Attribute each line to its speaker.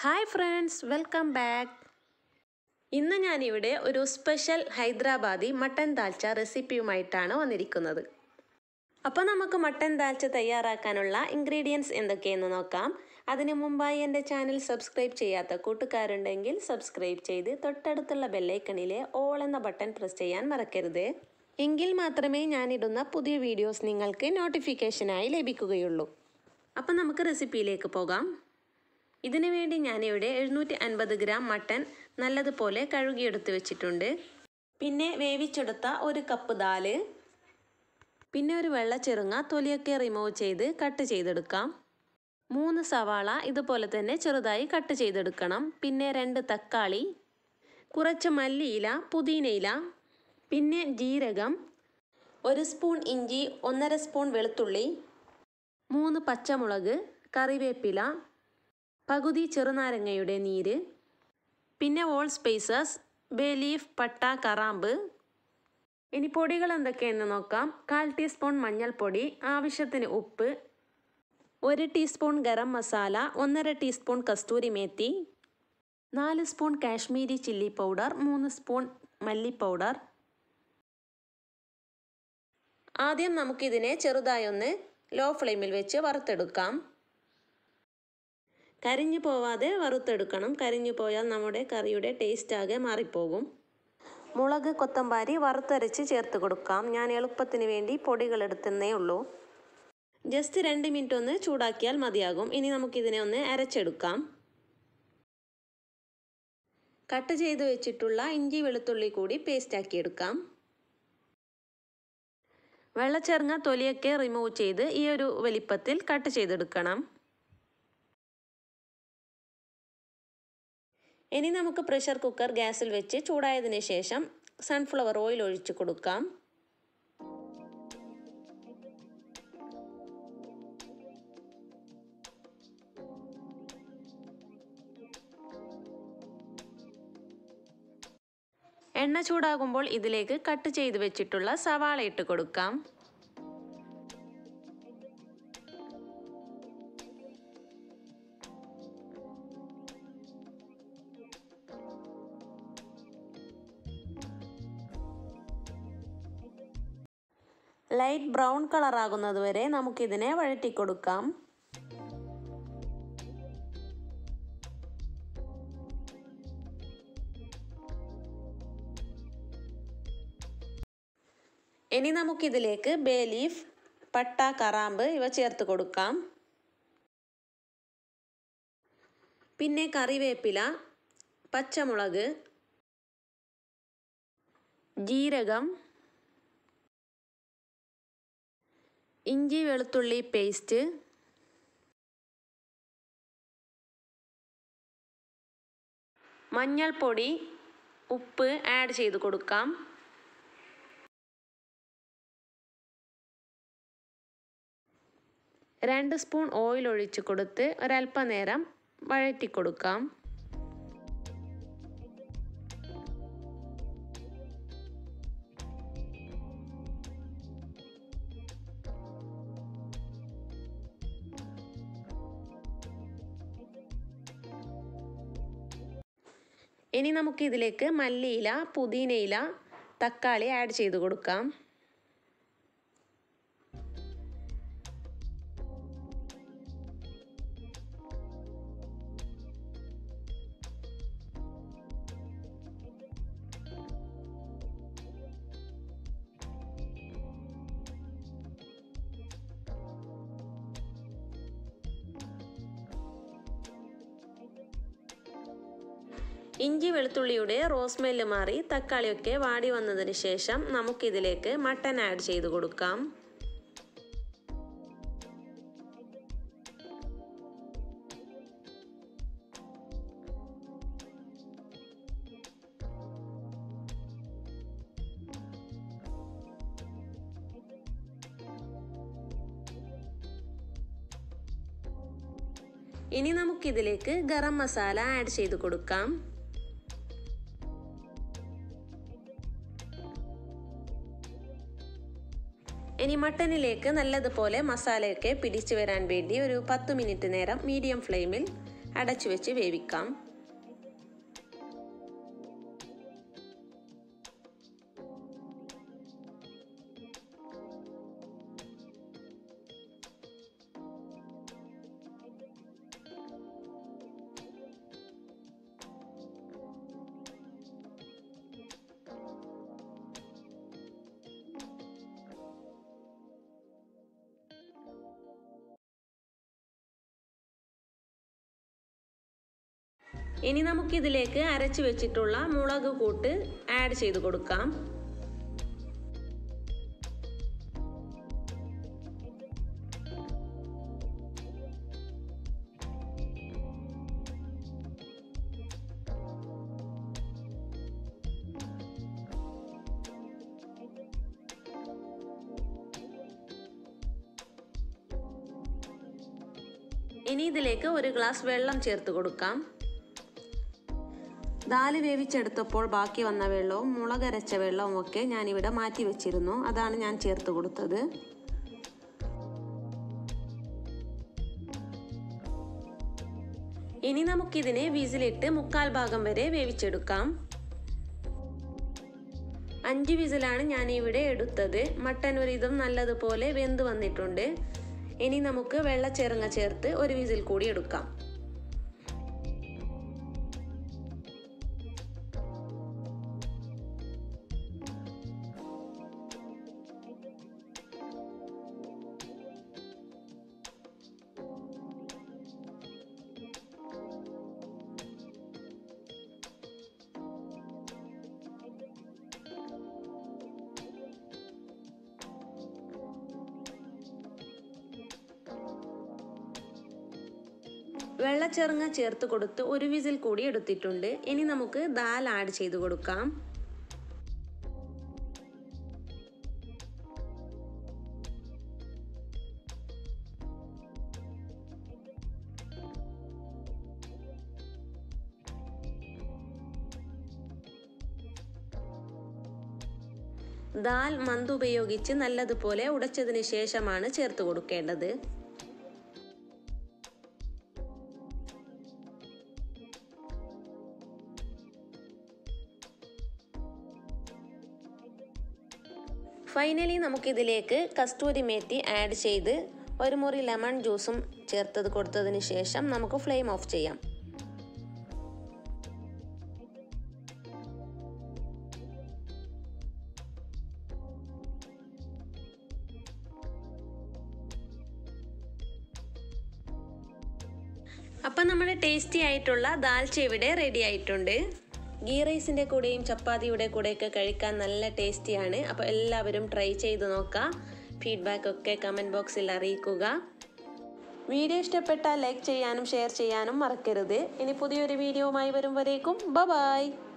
Speaker 1: hi friends welcome back ഇന്ന് ഞാനിവിടെ ഒരു സ്പെഷ്യൽ ഹൈദരാബാദി മട്ടൻ ദാൽച്ച റെസിപ്പിയുമായിട്ടാണ് വന്നിരിക്കുന്നത് അപ്പോൾ നമുക്ക് മട്ടൻ ദാൽച്ച തയ്യാറാക്കാനുള്ള ഇൻഗ്രീഡിയൻസ് എന്തൊക്കെയെന്ന് നോക്കാം അതിനു മുമ്പായി എൻ്റെ ചാനൽ സബ്സ്ക്രൈബ് ചെയ്യാത്ത കൂട്ടുകാരുണ്ടെങ്കിൽ സബ്സ്ക്രൈബ് ചെയ്ത് തൊട്ടടുത്തുള്ള ബെല്ലൈക്കണിലെ ഓൾ എന്ന ബട്ടൺ പ്രസ് ചെയ്യാൻ മറക്കരുത് എങ്കിൽ മാത്രമേ ഞാനിടുന്ന പുതിയ വീഡിയോസ് നിങ്ങൾക്ക് നോട്ടിഫിക്കേഷനായി ലഭിക്കുകയുള്ളൂ അപ്പം നമുക്ക് റെസിപ്പിയിലേക്ക് പോകാം ഇതിനു വേണ്ടി ഞാനിവിടെ എഴുന്നൂറ്റി അൻപത് ഗ്രാം മട്ടൻ നല്ലതുപോലെ കഴുകിയെടുത്ത് വെച്ചിട്ടുണ്ട് പിന്നെ വേവിച്ചെടുത്ത ഒരു കപ്പ് ദാല് പിന്നെ ഒരു വെള്ള ചെറുങ്ങ തൊലിയൊക്കെ റിമൂവ് ചെയ്ത് കട്ട് ചെയ്തെടുക്കാം മൂന്ന് സവാള ഇതുപോലെ തന്നെ ചെറുതായി കട്ട് ചെയ്തെടുക്കണം പിന്നെ രണ്ട് തക്കാളി കുറച്ച് മല്ലിയില പുതിനയില പിന്നെ ജീരകം ഒരു സ്പൂൺ ഇഞ്ചി ഒന്നര സ്പൂൺ വെളുത്തുള്ളി മൂന്ന് പച്ചമുളക് കറിവേപ്പില പകുതി ചെറുനാരങ്ങയുടെ നീര് പിന്നെ ഓൾ സ്പൈസസ് ബേ ലീഫ് പട്ട കറാമ്പ് ഇനി പൊടികൾ എന്തൊക്കെയെന്ന് നോക്കാം കാൽ ടീസ്പൂൺ മഞ്ഞൾപ്പൊടി ആവശ്യത്തിന് ഉപ്പ് ഒരു ടീസ്പൂൺ ഗരം മസാല ഒന്നര ടീസ്പൂൺ കസ്തൂരി മേത്തി നാല് സ്പൂൺ കാശ്മീരി ചില്ലി പൗഡർ മൂന്ന് സ്പൂൺ മല്ലി പൗഡർ ആദ്യം നമുക്കിതിനെ ചെറുതായി ഒന്ന് ലോ ഫ്ലെയിമിൽ വെച്ച് വറുത്തെടുക്കാം കരിഞ്ഞു പോവാതെ വറുത്തെടുക്കണം കരിഞ്ഞു പോയാൽ നമ്മുടെ കറിയുടെ ടേസ്റ്റ് ആകെ മാറിപ്പോകും മുളക് കൊത്തമ്പാരി വറുത്തരച്ച് ചേർത്ത് കൊടുക്കാം ഞാൻ എളുപ്പത്തിന് വേണ്ടി പൊടികൾ എടുത്തുന്നേ ഉള്ളൂ ജസ്റ്റ് രണ്ട് മിനിറ്റ് ഒന്ന് ചൂടാക്കിയാൽ മതിയാകും ഇനി നമുക്കിതിനെ ഒന്ന് അരച്ചെടുക്കാം കട്ട് ചെയ്ത് വെച്ചിട്ടുള്ള ഇഞ്ചി വെളുത്തുള്ളി കൂടി പേസ്റ്റ് ആക്കിയെടുക്കാം വെള്ളച്ചെറുങ്ങ തൊലിയൊക്കെ റിമൂവ് ചെയ്ത് ഈ ഒരു വലിപ്പത്തിൽ കട്ട് ചെയ്തെടുക്കണം ഇനി നമുക്ക് പ്രഷർ കുക്കർ ഗ്യാസിൽ വെച്ച് ചൂടായതിനു ശേഷം സൺഫ്ലവർ ഓയിൽ ഒഴിച്ചു കൊടുക്കാം എണ്ണ ചൂടാകുമ്പോൾ ഇതിലേക്ക് കട്ട് ചെയ്ത് വെച്ചിട്ടുള്ള സവാള ഇട്ട് കൊടുക്കാം ലൈറ്റ് ബ്രൗൺ കളർ ആകുന്നത് വരെ നമുക്കിതിനെ വഴറ്റി കൊടുക്കാം ഇനി നമുക്കിതിലേക്ക് ബേ ലീഫ് പട്ട കറാമ്പ് ഇവ ചേർത്ത് കൊടുക്കാം പിന്നെ കറിവേപ്പില പച്ചമുളക് ജീരകം ഇഞ്ചി വെളുത്തുള്ളി പേസ്റ്റ് മഞ്ഞൾപ്പൊടി ഉപ്പ് ആഡ് ചെയ്ത് കൊടുക്കാം രണ്ട് സ്പൂൺ ഓയിൽ ഒഴിച്ച് കൊടുത്ത് ഒരല്പനേരം വഴറ്റി കൊടുക്കാം ഇനി നമുക്ക് ഇതിലേക്ക് മല്ലിയില പുതിനയില തക്കാളി ആഡ് ചെയ്ത് കൊടുക്കാം ഇഞ്ചി വെളുത്തുള്ളിയുടെ റോസ്മെല്ല് മാറി തക്കാളിയൊക്കെ വാടി വന്നതിന് ശേഷം നമുക്കിതിലേക്ക് മട്ടൻ ആഡ് ചെയ്ത് കൊടുക്കാം ഇനി നമുക്കിതിലേക്ക് ഗരം മസാല ആഡ് ചെയ്ത് കൊടുക്കാം ഇനി മട്ടനിലേക്ക് നല്ലതുപോലെ മസാലയൊക്കെ പിടിച്ചു വരാൻ വേണ്ടി ഒരു പത്ത് മിനിറ്റ് നേരം മീഡിയം ഫ്ലെയിമിൽ അടച്ചു വെച്ച് വേവിക്കാം ഇനി നമുക്കിതിലേക്ക് അരച്ചു വെച്ചിട്ടുള്ള മുളക് കൂട്ട് ആഡ് ചെയ്ത് കൊടുക്കാം ഇനി ഇതിലേക്ക് ഒരു ഗ്ലാസ് വെള്ളം ചേർത്ത് കൊടുക്കാം ദാല് വേവിച്ചെടുത്തപ്പോൾ ബാക്കി വന്ന വെള്ളവും മുളകരച്ച വെള്ളവും ഒക്കെ ഞാനിവിടെ മാറ്റി വെച്ചിരുന്നു അതാണ് ഞാൻ ചേർത്ത് കൊടുത്തത് ഇനി നമുക്കിതിനെ വിസിലിട്ട് മുക്കാൽ ഭാഗം വരെ വേവിച്ചെടുക്കാം അഞ്ച് വിസിലാണ് ഞാൻ ഇവിടെ എടുത്തത് മട്ടൻ ഒരുവിധം നല്ലതുപോലെ വെന്ത് വന്നിട്ടുണ്ട് ഇനി നമുക്ക് വെള്ളച്ചെറുങ്ങ ചേർത്ത് ഒരു വിസിൽ കൂടി എടുക്കാം വെള്ളച്ചെറുങ്ങ ചേർത്ത് കൊടുത്ത് ഒരു വിസിൽ കൂടി എടുത്തിട്ടുണ്ട് ഇനി നമുക്ക് ദാൽ ആഡ് ചെയ്ത് കൊടുക്കാം ദാൽ മന്ത് ഉപയോഗിച്ച് നല്ലതുപോലെ ഉടച്ചതിന് ശേഷമാണ് ചേർത്ത് കൊടുക്കേണ്ടത് ഫൈനലി നമുക്കിതിലേക്ക് കസ്തൂരി മേത്തി ആഡ് ചെയ്ത് ഒരു മുറി ലെമൺ ജ്യൂസും ചേർത്തത് കൊടുത്തതിന് ശേഷം നമുക്ക് ഫ്ലെയിം ഓഫ് ചെയ്യാം അപ്പം നമ്മുടെ ടേസ്റ്റി ആയിട്ടുള്ള ദാൽച്ച ഇവിടെ റെഡി ആയിട്ടുണ്ട് ഗീ റൈസിൻ്റെ കൂടെയും ചപ്പാത്തിയുടെ കൂടെയൊക്കെ കഴിക്കാൻ നല്ല ടേസ്റ്റിയാണ് അപ്പോൾ എല്ലാവരും ട്രൈ ചെയ്ത് നോക്കുക ഫീഡ്ബാക്ക് ഒക്കെ കമൻറ്റ് ബോക്സിൽ അറിയിക്കുക വീഡിയോ ഇഷ്ടപ്പെട്ടാൽ ലൈക്ക് ചെയ്യാനും ഷെയർ ചെയ്യാനും മറക്കരുത് ഇനി പുതിയൊരു വീഡിയോവുമായി വരും വരേക്കും ബ ബായ്